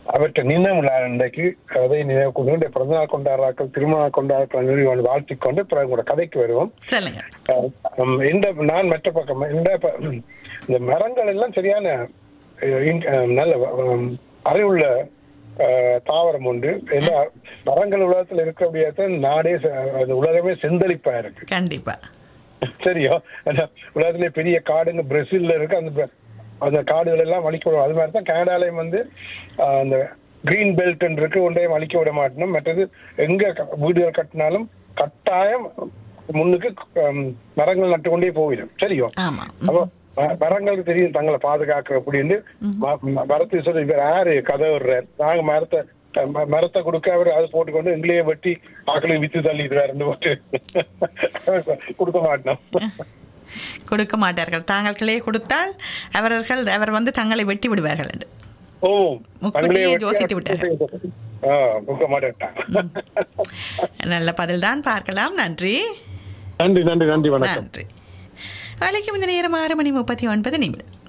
அவற்றை நினைவு இன்றைக்கு அதை நினைவு கொண்டு இன்றைய பிறந்தநாள் கொண்டாடுறாக்கள் திருமணம் கொண்டாடுறாக்கள் வாழ்த்திக் கொண்டு பிறகு உங்களோட கதைக்கு வருவோம் சொல்லுங்க அஹ், உம், இந்த நான் மற்ற பக்கம் இந்த ப- இந்த மரங்கள் எல்லாம் சரியான அஹ், இன்- அஹ், நல்ல உம், அறிவுள்ள அஹ், தாவரம் உண்டு எல்லா மரங்கள் உலகத்துல இருக்கக்கூடிய நாடே செ- அந்த உலகமே செந்தளிப்பா இருக்கு கண்டிப்பா சரியோ அந்த உலகத்திலே பெரிய காடுங்க பிரேசில்ல இருக்கு அந்த ப- அந்த காடுகள் எல்லாம் அழிக்க விடும் அது மாதிரி தான் கனடாலையும் வந்து ஆஹ், அந்த கிரீன் பெல்ட் இருக்கு ஒன்றையும் அழிக்க விட மாட்டோம் மற்றது எங்க க- வீடுகள் கட்டினாலும் கட்டாயம் முன்னுக்கு ஹம், மரங்கள் நட்டு கொண்டே போயிடும் சரியோ ஆமா அப்போ ம- மரங்களுக்கு தெரியும் தங்களை பாதுகாக்க அப்படின்னு ம- ம- மரத்தை சொல்லி இவர் யாரு கதை விடுறார் நாங்க மரத்தை ம- மரத்தை கொடுக்க அவர் அதை போட்டுக்கொண்டு எங்களையே வெட்டி ஆக்களை வித்து தள்ளிடுறாருன்னு போட்டு கொடுக்க மாட்டோம் கொடுக்க மாட்டார்கள் தாங்களே கொடுத்தால் அவர்கள் அவர் வந்து தங்களை வெட்டி விடுவார்கள் என்று ஓ முக்கூட்டியே தங்களையே வெட்டி யோசித்து விட்டார்கள். ஆ, கொடுக்க மாட்டேன்ட்டான் நல்ல பதில்தான் பார்க்கலாம் நன்றி நன்றி நன்றி நன்றி வணக்கம் நன்றி அழைக்கும் இந்த நேரம் ஆறு மணி முப்பத்தி ஒன்பது நிமிடம்